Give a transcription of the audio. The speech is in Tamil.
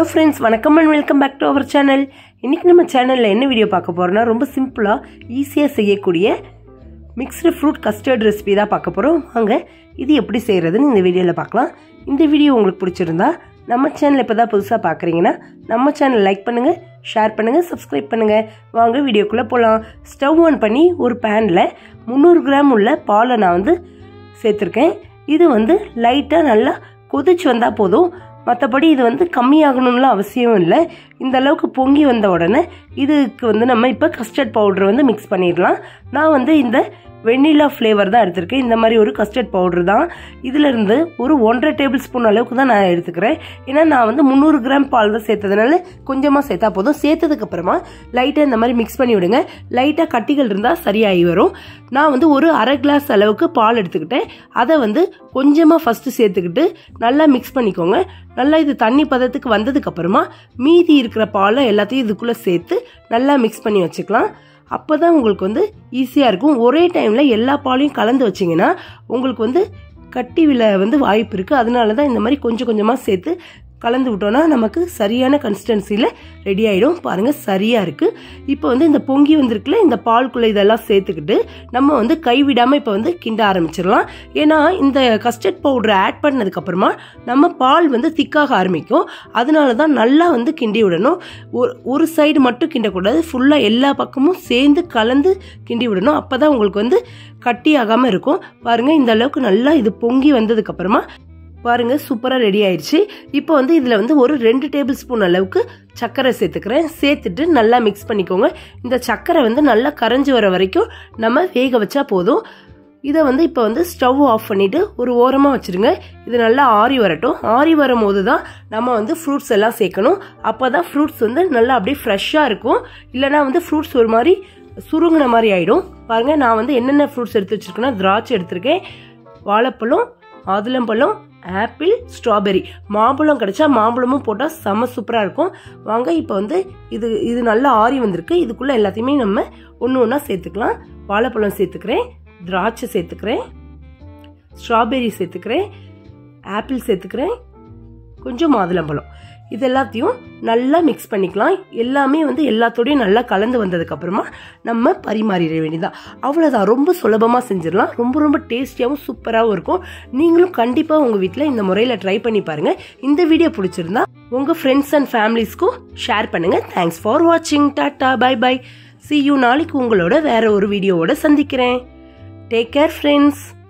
ஹலோ ஃப்ரெண்ட்ஸ் வணக்கம் and welcome back to our channel இன்றைக்கி நம்ம சேனலில் என்ன வீடியோ பார்க்க போகிறோம்னா ரொம்ப சிம்பிளாக ஈஸியாக செய்யக்கூடிய மிக்ஸ்டு ஃப்ரூட் கஸ்டர்ட் ரெசிபி தான் பார்க்க போகிறோம் வாங்க இது எப்படி செய்கிறதுன்னு இந்த வீடியோவில் பார்க்கலாம் இந்த வீடியோ உங்களுக்கு பிடிச்சிருந்தா நம்ம சேனல் இப்போ தான் புதுசாக பார்க்குறீங்கன்னா நம்ம சேனல் லைக் பண்ணுங்கள் ஷேர் பண்ணுங்கள் சப்ஸ்கிரைப் பண்ணுங்கள் வாங்க வீடியோக்குள்ளே போகலாம் ஸ்டவ் ஆன் பண்ணி ஒரு பேனில் முந்நூறு கிராம் உள்ள பாலை நான் வந்து சேர்த்துருக்கேன் இது வந்து லைட்டாக நல்லா கொதிச்சு வந்தால் போதும் மற்றபடி இது வந்து கம்மியாகணும்லாம் அவசியம் இல்லை இந்த அளவுக்கு பொங்கி வந்த உடனே இதுக்கு வந்து நம்ம இப்போ கஸ்டர்ட் பவுடர் வந்து மிக்ஸ் பண்ணிடலாம் நான் வந்து இந்த வெண்ணிலா ஃப்ளேவர் தான் எடுத்திருக்கேன் இந்த மாதிரி ஒரு கஸ்டர்ட் பவுடர் தான் இதிலிருந்து ஒரு ஒன்றரை டேபிள் ஸ்பூன் அளவுக்கு தான் நான் எடுத்துக்கிறேன் ஏன்னா நான் வந்து முந்நூறு கிராம் பால் தான் சேர்த்ததுனால கொஞ்சமாக சேர்த்தா போதும் சேர்த்ததுக்கு அப்புறமா லைட்டாக இந்த மாதிரி மிக்ஸ் பண்ணி விடுங்க லைட்டாக கட்டிகள் இருந்தால் சரியாகி வரும் நான் வந்து ஒரு அரை கிளாஸ் அளவுக்கு பால் எடுத்துக்கிட்டேன் அதை வந்து கொஞ்சமாக ஃபஸ்ட்டு சேர்த்துக்கிட்டு நல்லா மிக்ஸ் பண்ணிக்கோங்க நல்லா இது தண்ணி பதத்துக்கு வந்ததுக்கு அப்புறமா மீதி இருக்கிற பாலை எல்லாத்தையும் இதுக்குள்ளே சேர்த்து நல்லா மிக்ஸ் பண்ணி வச்சுக்கலாம் அப்போ தான் உங்களுக்கு வந்து ஈஸியாக இருக்கும் ஒரே டைமில் எல்லா பாலையும் கலந்து வச்சிங்கன்னா உங்களுக்கு வந்து கட்டி விழ வந்து வாய்ப்பு இருக்குது அதனால தான் இந்த மாதிரி கொஞ்சம் கொஞ்சமாக சேர்த்து கலந்து விட்டோன்னா நமக்கு சரியான கன்சிஸ்டன்சியில் ரெடி ஆகிடும் பாருங்கள் சரியாக இருக்குது இப்போ வந்து இந்த பொங்கி வந்திருக்குல இந்த பால்குள்ளே இதெல்லாம் சேர்த்துக்கிட்டு நம்ம வந்து கைவிடாமல் இப்போ வந்து கிண்ட ஆரம்பிச்சிடலாம் ஏன்னா இந்த கஸ்டர்ட் பவுடரை ஆட் பண்ணதுக்கப்புறமா நம்ம பால் வந்து திக்காக ஆரம்பிக்கும் அதனால தான் நல்லா வந்து கிண்டி விடணும் ஒரு ஒரு சைடு மட்டும் கிண்டக்கூடாது ஃபுல்லாக எல்லா பக்கமும் சேர்ந்து கலந்து கிண்டி விடணும் அப்போ தான் உங்களுக்கு வந்து கட்டி ஆகாமல் இருக்கும் பாருங்கள் இந்த அளவுக்கு நல்லா இது பொங்கி வந்ததுக்கப்புறமா பாருங்க சூப்பராக ரெடி ஆயிடுச்சு இப்போ வந்து இதில் வந்து ஒரு ரெண்டு டேபிள் ஸ்பூன் அளவுக்கு சர்க்கரை சேர்த்துக்கிறேன் சேர்த்துட்டு நல்லா மிக்ஸ் பண்ணிக்கோங்க இந்த சர்க்கரை வந்து நல்லா கரைஞ்சி வர வரைக்கும் நம்ம வேக வச்சா போதும் இதை வந்து இப்போ வந்து ஸ்டவ் ஆஃப் பண்ணிவிட்டு ஒரு ஓரமாக வச்சுருங்க இது நல்லா ஆறி வரட்டும் ஆறி வரும் போது தான் நம்ம வந்து ஃப்ரூட்ஸ் எல்லாம் சேர்க்கணும் அப்போ தான் ஃப்ரூட்ஸ் வந்து நல்லா அப்படியே ஃப்ரெஷ்ஷாக இருக்கும் இல்லைனா வந்து ஃப்ரூட்ஸ் ஒரு மாதிரி சுருங்கின மாதிரி ஆகிடும் பாருங்கள் நான் வந்து என்னென்ன ஃப்ரூட்ஸ் எடுத்து வச்சுருக்கேன்னா திராட்சை எடுத்திருக்கேன் வாழைப்பழம் மாதுளம்பழம் ஆப்பிள் ஸ்ட்ராபெரி மாம்பழம் கிடைச்சா மாம்பழமும் போட்டால் செம்ம சூப்பராக இருக்கும் வாங்க இப்போ வந்து இது இது நல்லா ஆறி வந்திருக்கு இதுக்குள்ளே எல்லாத்தையுமே நம்ம ஒன்று ஒன்றா சேர்த்துக்கலாம் வாழைப்பழம் சேர்த்துக்கிறேன் திராட்சை சேர்த்துக்கிறேன் ஸ்ட்ராபெரி சேர்த்துக்கிறேன் ஆப்பிள் சேர்த்துக்கிறேன் கொஞ்சம் மாதுளம்பழம் இது எல்லாத்தையும் நல்லா மிக்ஸ் பண்ணிக்கலாம் எல்லாமே வந்து எல்லாத்தோடையும் நல்லா கலந்து வந்ததுக்கப்புறமா நம்ம பரிமாறிட வேண்டியதான் அவ்வளோதான் ரொம்ப சுலபமாக செஞ்சிடலாம் ரொம்ப ரொம்ப டேஸ்டியாகவும் சூப்பராகவும் இருக்கும் நீங்களும் கண்டிப்பாக உங்கள் வீட்டில் இந்த முறையில் ட்ரை பண்ணி பாருங்கள் இந்த வீடியோ பிடிச்சிருந்தா உங்கள் ஃப்ரெண்ட்ஸ் அண்ட் ஃபேமிலிஸ்க்கும் ஷேர் பண்ணுங்கள் தேங்க்ஸ் ஃபார் வாட்சிங் tata bye bye see you நாளைக்கு உங்களோட வேற ஒரு வீடியோவோட சந்திக்கிறேன் டேக் கேர் ஃப்ரெண்ட்ஸ்